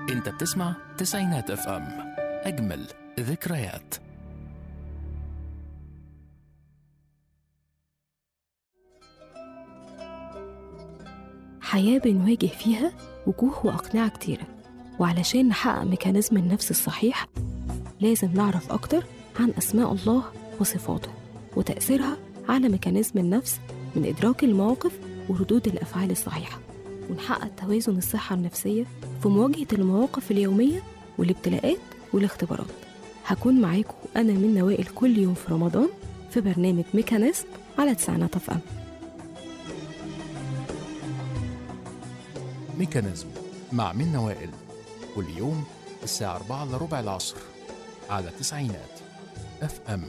انت بتسمع تسعينات اف ام اجمل ذكريات حياة بنواجه فيها وجوه وأقنعة كتيرة وعلشان نحقق ميكانيزم النفس الصحيح لازم نعرف أكتر عن أسماء الله وصفاته وتأثيرها على ميكانيزم النفس من إدراك المواقف وردود الأفعال الصحيحة ونحقق توازن الصحة النفسية في مواجهة المواقف اليومية والابتلاءات والاختبارات هكون معاكم أنا من نوائل كل يوم في رمضان في برنامج ميكانيزم على تسعينات اف ام ميكانيزم مع منى وائل كل يوم الساعة 4 إلا ربع العصر على تسعينات اف ام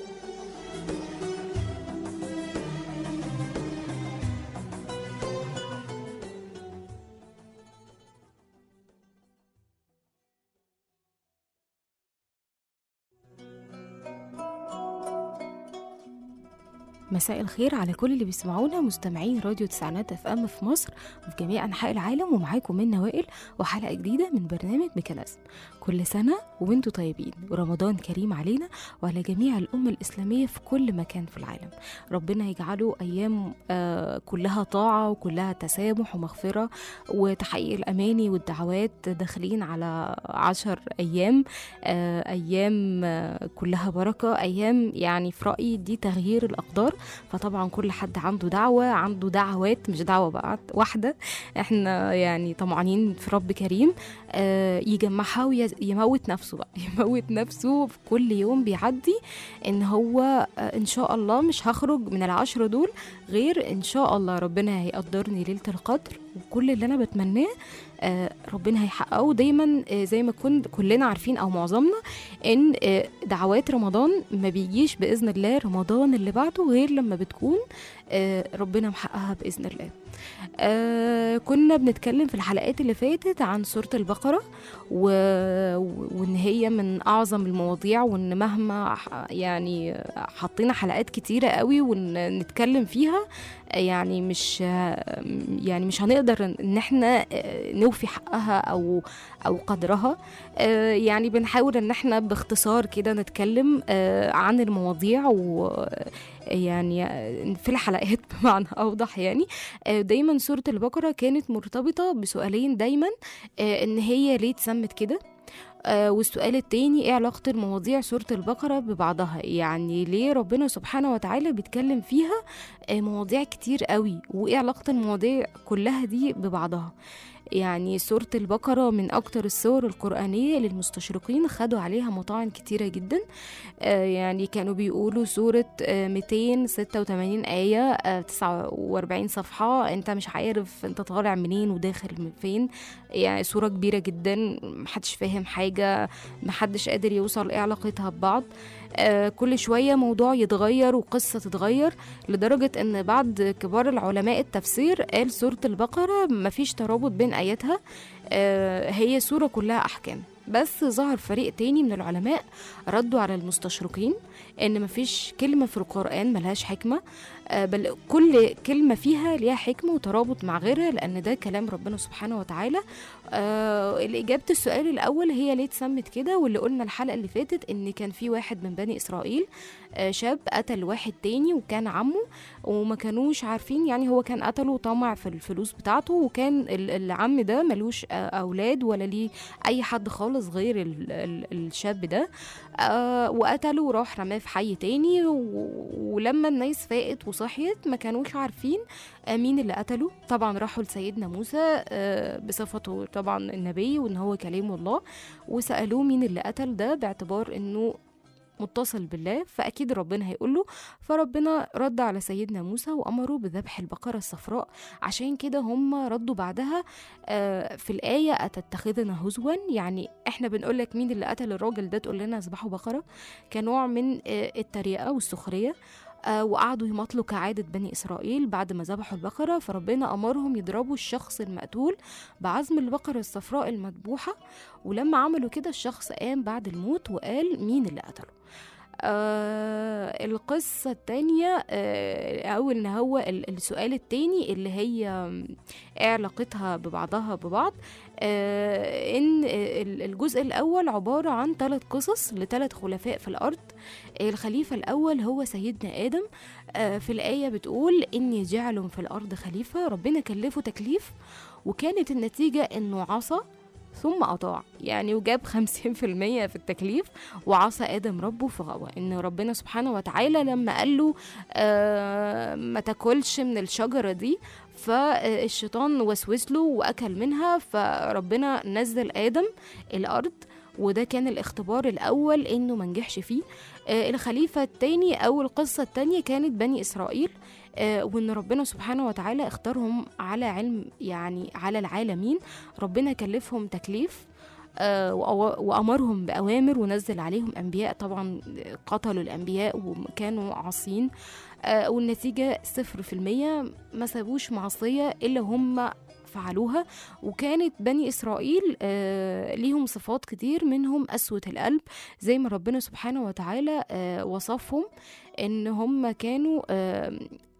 مساء الخير على كل اللي بيسمعونا مستمعين راديو تسعينات اف ام في مصر وفي جميع انحاء العالم ومعاكم من وائل وحلقه جديده من برنامج ميكانيزم كل سنه وانتم طيبين ورمضان كريم علينا وعلى جميع الامه الاسلاميه في كل مكان في العالم ربنا يجعله ايام آه كلها طاعه وكلها تسامح ومغفره وتحقيق الاماني والدعوات داخلين على عشر ايام آه ايام آه كلها بركه ايام يعني في رايي دي تغيير الاقدار فطبعا كل حد عنده دعوة عنده دعوات مش دعوة بقى واحدة احنا يعني طمعانين في رب كريم آه يجمعها ويموت نفسه بقى يموت نفسه في كل يوم بيعدي ان هو آه ان شاء الله مش هخرج من العشرة دول غير ان شاء الله ربنا هيقدرني ليلة القدر وكل اللي انا بتمناه آه ربنا هيحققه دايما آه زي ما كن كلنا عارفين او معظمنا ان آه دعوات رمضان ما بيجيش باذن الله رمضان اللي بعده غير لما بتكون ربنا محققها باذن الله كنا بنتكلم في الحلقات اللي فاتت عن سوره البقره و... وان هي من اعظم المواضيع وان مهما يعني حطينا حلقات كتيره قوي ونتكلم فيها يعني مش يعني مش هنقدر ان احنا نوفي حقها او او قدرها يعني بنحاول ان احنا باختصار كده نتكلم عن المواضيع و يعني في الحلقات بمعنى اوضح يعني دايما سوره البقره كانت مرتبطه بسؤالين دايما ان هي ليه اتسمت كده آه والسؤال التاني ايه علاقة المواضيع سورة البقرة ببعضها يعني ليه ربنا سبحانه وتعالى بيتكلم فيها آه مواضيع كتير قوي وايه علاقة المواضيع كلها دي ببعضها يعني سورة البقرة من أكتر السور القرآنية للمستشرقين خدوا عليها مطاعن كتيرة جدا آه يعني كانوا بيقولوا سورة آه 286 آية آه 49 صفحة أنت مش عارف أنت طالع منين وداخل من فين يعني سورة كبيرة جدا محدش فاهم حاجة محدش قادر يوصل إيه علاقتها ببعض آه كل شوية موضوع يتغير وقصة تتغير لدرجة ان بعض كبار العلماء التفسير قال سورة البقرة مفيش ترابط بين آياتها آه هي سورة كلها أحكام بس ظهر فريق تاني من العلماء ردوا على المستشرقين ان مفيش كلمة في القرآن ملهاش حكمة آه بل كل كلمة فيها ليها حكمة وترابط مع غيرها لأن ده كلام ربنا سبحانه وتعالى آه إجابة السؤال الأول هي ليه اتسمت كده واللي قلنا الحلقة اللي فاتت إن كان في واحد من بني إسرائيل آه شاب قتل واحد تاني وكان عمه وما كانوش عارفين يعني هو كان قتله طمع في الفلوس بتاعته وكان العم ده ملوش أولاد ولا ليه أي حد خالص غير ال ال الشاب ده آه وقتله وراح رماه في حي تاني ولما الناس فاقت وصحيت ما كانوش عارفين آه مين اللي قتله طبعا راحوا لسيدنا موسى آه بصفته طبعا النبي وان هو كلام الله وسالوه مين اللي قتل ده باعتبار انه متصل بالله فأكيد ربنا هيقول له فربنا رد على سيدنا موسى وأمره بذبح البقرة الصفراء عشان كده هم ردوا بعدها في الآية أتتخذنا هزوا يعني إحنا بنقول لك مين اللي قتل الراجل ده تقول لنا اذبحوا بقرة كنوع من التريقة والسخرية آه وقعدوا يمطلوا كعادة بني إسرائيل بعد ما ذبحوا البقرة فربنا أمرهم يضربوا الشخص المقتول بعزم البقرة الصفراء المذبوحة ولما عملوا كده الشخص قام بعد الموت وقال مين اللي قتله آه القصة التانية آه أو إن هو ال- السؤال التاني اللي هي آم، إيه علاقتها ببعضها ببعض آه إن ال- الجزء الأول عبارة عن ثلاث قصص لثلاث خلفاء في الأرض الخليفة الأول هو سيدنا آدم آه في الآية بتقول إني جاعل في الأرض خليفة ربنا كلفه تكليف وكانت النتيجة إنه عصى ثم أطاع يعني وجاب خمسين في المية في التكليف وعصى آدم ربه فغوى إن ربنا سبحانه وتعالى لما قال له آه ما تاكلش من الشجرة دي فالشيطان وسوس له وأكل منها فربنا نزل آدم الأرض وده كان الاختبار الأول إنه منجحش فيه آه الخليفة التاني أو القصة التانية كانت بني إسرائيل آه وإن ربنا سبحانه وتعالى اختارهم على علم يعني على العالمين ربنا كلفهم تكليف آه، وأو- وأمرهم بأوامر ونزل عليهم أنبياء طبعا قتلوا الأنبياء وكانوا عاصين آه، والنتيجة صفر في المية ما سابوش معصية إلا هم فعلوها وكانت بني إسرائيل آه، ليهم صفات كتير منهم قسوة القلب زي ما ربنا سبحانه وتعالى آه، وصفهم إن هم كانوا آه،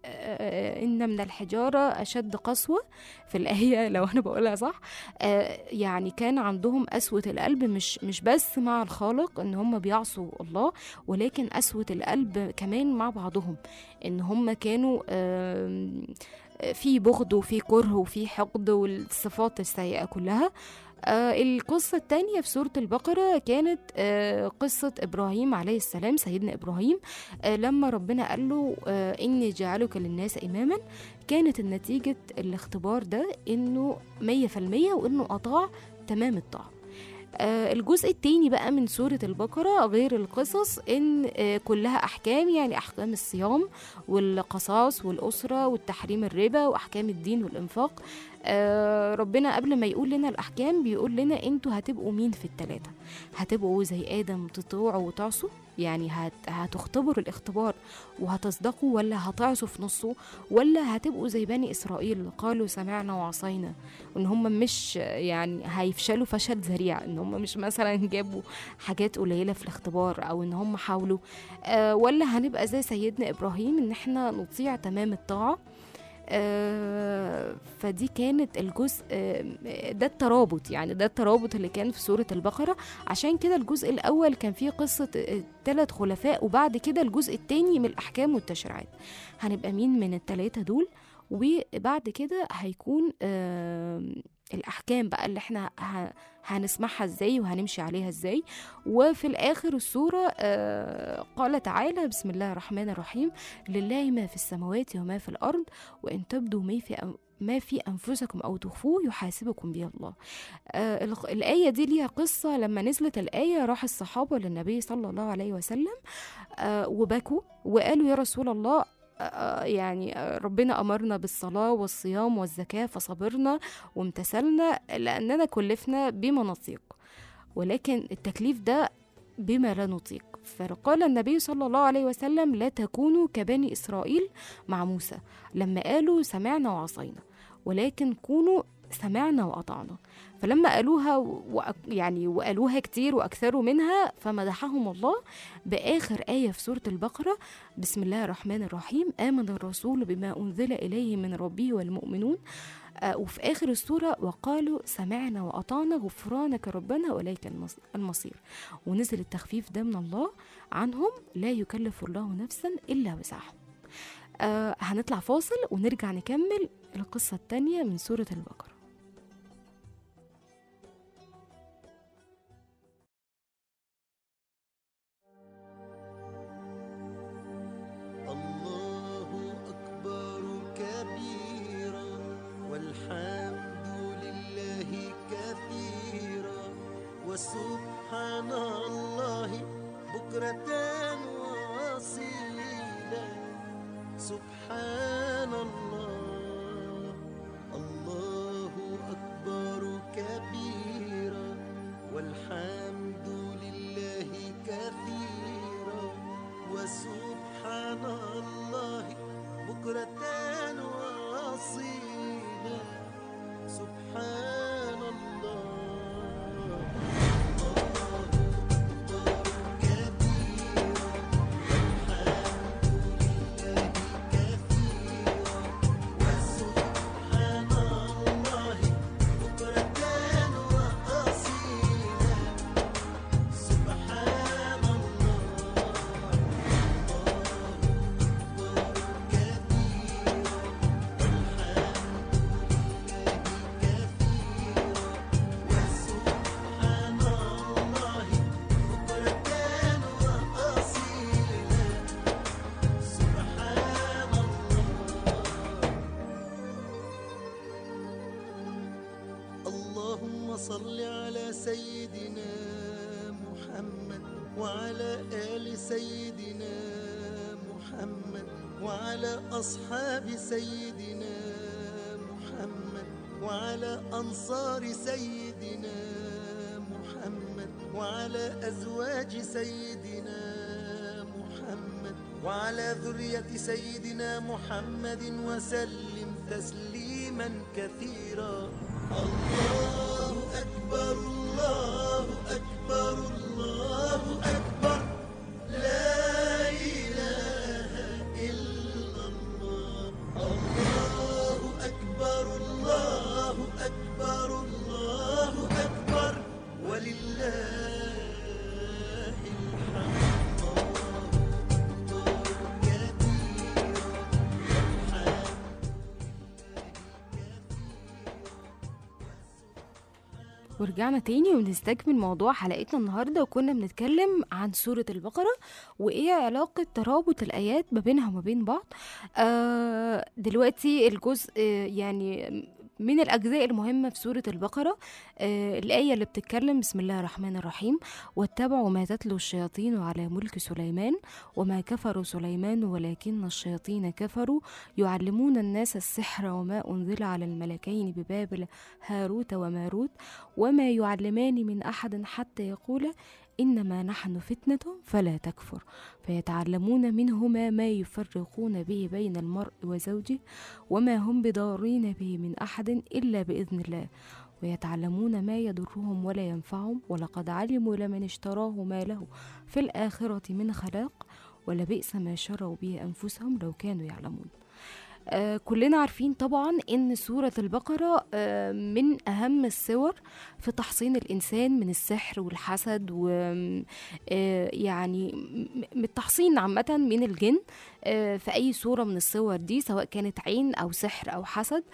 آه، إن من الحجارة أشد قسوة في الآية لو أنا بقولها صح آه، يعني كان عندهم قسوة القلب مش مش بس مع الخالق ان هم بيعصوا الله ولكن قسوة القلب كمان مع بعضهم ان هم كانوا آم، في بغض وفي كره وفي حقد والصفات السيئة كلها آه القصة التانية في سورة البقرة كانت آه قصة إبراهيم عليه السلام سيدنا إبراهيم آه لما ربنا قال له آه إني جعلك للناس إماما كانت النتيجة الاختبار ده إنه مية في المية وإنه أطاع تمام الطاعة آه الجزء التاني بقى من سورة البقرة غير القصص إن آه كلها أحكام يعني أحكام الصيام والقصاص والأسرة والتحريم الربا وأحكام الدين والإنفاق آه ربنا قبل ما يقول لنا الأحكام بيقول لنا أنتوا هتبقوا مين في التلاتة هتبقوا زي آدم تطوعوا وتعصوا يعني هت هتختبروا الاختبار وهتصدقوا ولا هتعصوا في نصه ولا هتبقوا زي بني إسرائيل قالوا سمعنا وعصينا وان هم مش يعني هيفشلوا فشل ذريع ان هم مش مثلا جابوا حاجات قليله في الاختبار او ان هم حاولوا آه ولا هنبقى زي سيدنا ابراهيم ان احنا نطيع تمام الطاعه آه فدي كانت الجزء آه ده الترابط يعني ده الترابط اللي كان في سورة البقرة عشان كده الجزء الأول كان فيه قصة ثلاث خلفاء وبعد كده الجزء التاني من الأحكام والتشريعات هنبقى مين من التلاتة دول وبعد كده هيكون آه الأحكام بقى اللي احنا ه- هنسمعها ازاي وهنمشي عليها ازاي وفي الآخر السورة آه قال تعالى بسم الله الرحمن الرحيم لله ما في السماوات وما في الأرض وإن تبدوا ما في أم- ما في أنفسكم أو تخفوه يحاسبكم به الله آه الق- الآية دي ليها قصة لما نزلت الآية راح الصحابة للنبي صلى الله عليه وسلم آه وبكوا وقالوا يا رسول الله آه، يعني آه، ربنا أمرنا بالصلاة والصيام والزكاة فصبرنا وامتثلنا لأننا كلفنا بما نطيق ولكن التكليف ده بما لا نطيق فقال النبي صلى الله عليه وسلم لا تكونوا كبني إسرائيل مع موسى لما قالوا سمعنا وعصينا ولكن كونوا سمعنا وأطعنا فلما قالوها وأك يعني وقالوها كتير وأكثروا منها فمدحهم الله بآخر آية في سورة البقرة بسم الله الرحمن الرحيم آمن الرسول بما أنزل إليه من ربه والمؤمنون آه، وفي آخر السورة وقالوا سمعنا وأطعنا غفرانك ربنا وإليك المص- المصير ونزل التخفيف ده من الله عنهم لا يكلف الله نفسا إلا وسعها آه هنطلع فاصل ونرجع نكمل القصة التانية من سورة البقرة الله أكبر كبيرا والحمد لله كثيرا وسبحان الله بكرة وأصيلا سبحان الله الله أكبر كبيرا والحمد لله كثيرا وسبحان الله بكرة وأصيلا اللهم صل على سيدنا محمد وعلى آل سيدنا محمد وعلى أصحاب سيدنا محمد وعلى أنصار سيدنا محمد وعلى أزواج سيدنا محمد وعلى ذرية سيدنا محمد وسلم تسليما كثيرا الله أكبر الله أكبر الله أكبر لا إله إلا الله الله أكبر الله أكبر الله أكبر ولله الحمد الله أكبر كثيرا والحمد ورجعنا تاني وبنستكمل موضوع حلقتنا النهارده وكنا بنتكلم عن سورة البقرة وايه علاقة ترابط الآيات ما بينها وما بين بعض آه دلوقتي الجزء آه، يعني من الأجزاء المهمة في سورة البقرة آه الآية اللي بتتكلم بسم الله الرحمن الرحيم واتبعوا ما تتلو الشياطين على ملك سليمان وما كفروا سليمان ولكن الشياطين كفروا يعلمون الناس السحر وما أنزل على الملكين ببابل هاروت وماروت وما يعلمان من أحد حتى يقولا إنما نحن فتنة فلا تكفر فيتعلمون منهما ما يفرقون به بين المرء وزوجه وما هم بضارين به من أحد إلا بإذن الله ويتعلمون ما يضرهم ولا ينفعهم ولقد علموا لمن اشتراه ما له في الآخرة من خلاق ولبئس ما شروا به أنفسهم لو كانوا يعلمون آه كلنا عارفين طبعا ان سورة البقرة آه من اهم السور في تحصين الانسان من السحر والحسد و آه يعني م- من التحصين عامة من الجن آه في اي صورة من الصور دي سواء كانت عين او سحر او حسد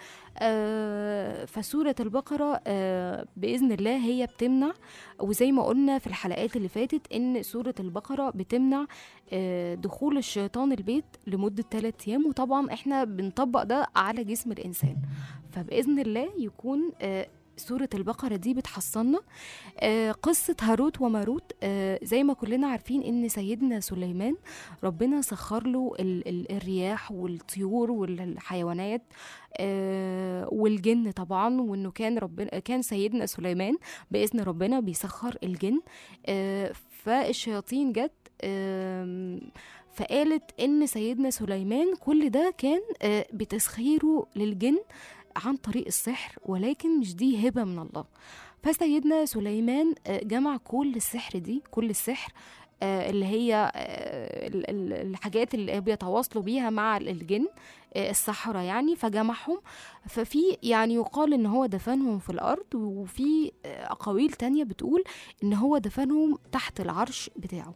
آه فسورة البقرة آه بإذن الله هي بتمنع وزي ما قلنا في الحلقات اللي فاتت ان سورة البقرة بتمنع آه دخول الشيطان البيت لمدة 3 أيام وطبعا احنا بنطبق ده على جسم الإنسان فبإذن الله يكون آه سورة البقرة دي بتحصلنا آه قصة هاروت وماروت آه زي ما كلنا عارفين ان سيدنا سليمان ربنا سخر له ال ال الرياح والطيور والحيوانات آه والجن طبعا وانه كان ربنا كان سيدنا سليمان باذن ربنا بيسخر الجن آه فالشياطين جت آم، فقالت ان سيدنا سليمان كل ده كان آه، بتسخيره للجن عن طريق السحر ولكن مش دي هبه من الله فسيدنا سليمان آه، جمع كل السحر دي كل السحر آه، اللي هي آه، ال- ال- الحاجات اللي بيتواصلوا بيها مع الجن آه، السحرة يعني فجمعهم ففي يعني يقال ان هو دفنهم في الارض وفي آه، اقاويل تانية بتقول ان هو دفنهم تحت العرش بتاعه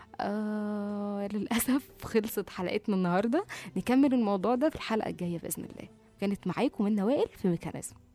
آه للأسف خلصت حلقتنا النهاردة نكمل الموضوع ده في الحلقة الجاية بإذن الله كانت معاكم من نوائل في ميكانيزم